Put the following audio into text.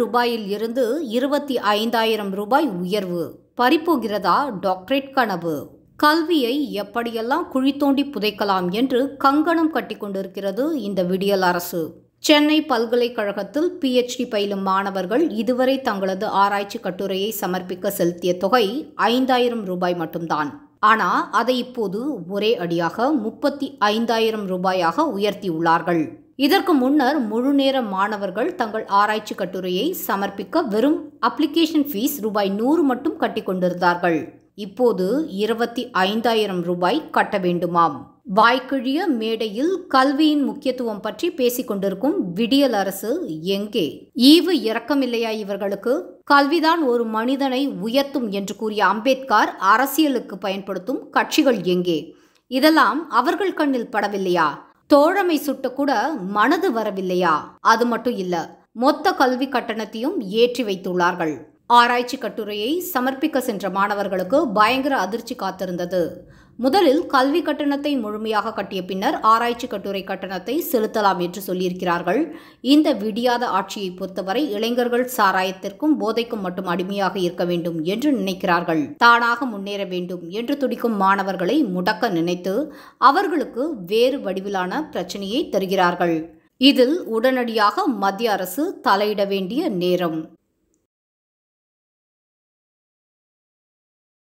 ரூபாயில் இருந்து இருபத்தி ஐந்தாயிரம் ரூபாய் உயர்வு பறிப்போகிறதா டாக்டரேட் கனவு கல்வியை எப்படியெல்லாம் குழி தோண்டி புதைக்கலாம் என்று கங்கணம் கட்டிக்கொண்டிருக்கிறது இந்த விடியல் அரசு சென்னை பல்கலைக்கழகத்தில் பிஎச்டி பயிலும் மாணவர்கள் இதுவரை தங்களது ஆராய்ச்சி கட்டுரையை சமர்ப்பிக்க செலுத்திய தொகை ஐந்தாயிரம் ரூபாய் மட்டும்தான் ஆனா அதை இப்போது ஒரே அடியாக முப்பத்தி ஐந்தாயிரம் ரூபாயாக உயர்த்தியுள்ளார்கள் இதற்கு முன்னர் முழுநேர மாணவர்கள் தங்கள் ஆராய்ச்சி கட்டுரையை சமர்ப்பிக்க வெறும் அப்ளிகேஷன் ஃபீஸ் ரூபாய் நூறு மட்டும் கட்டி கொண்டிருந்தார்கள் இப்போது இருபத்தி ஐந்தாயிரம் ரூபாய் கட்ட வேண்டுமாம் வாய்க்கிழிய மேடையில் கல்வியின் முக்கியத்துவம் பற்றி பேசிக் கொண்டிருக்கும் விடியல் அரசு எங்கே ஈவு இரக்கமில்லையா இவர்களுக்கு கல்விதான் ஒரு மனிதனை உயர்த்தும் என்று கூறிய அம்பேத்கர் அரசியலுக்கு பயன்படுத்தும் கட்சிகள் எங்கே இதெல்லாம் அவர்கள் கண்ணில் படவில்லையா தோழமை சுட்ட கூட மனது வரவில்லையா அது மட்டும் இல்ல மொத்த கல்வி கட்டணத்தையும் ஏற்றி வைத்துள்ளார்கள் ஆராய்ச்சி கட்டுரையை சமர்ப்பிக்க சென்ற மாணவர்களுக்கு பயங்கர அதிர்ச்சி காத்திருந்தது முதலில் கல்வி கட்டணத்தை முழுமையாக கட்டிய பின்னர் ஆராய்ச்சி கட்டுரை கட்டணத்தை செலுத்தலாம் என்று சொல்லியிருக்கிறார்கள் இந்த விடியாத ஆட்சியை பொறுத்தவரை இளைஞர்கள் சாராயத்திற்கும் போதைக்கும் மட்டும் அடிமையாக இருக்க வேண்டும் என்று நினைக்கிறார்கள் தானாக முன்னேற வேண்டும் என்று துடிக்கும் மாணவர்களை முடக்க நினைத்து அவர்களுக்கு வேறு வடிவிலான பிரச்சனையை தருகிறார்கள் இதில் உடனடியாக மத்திய அரசு தலையிட வேண்டிய நேரம்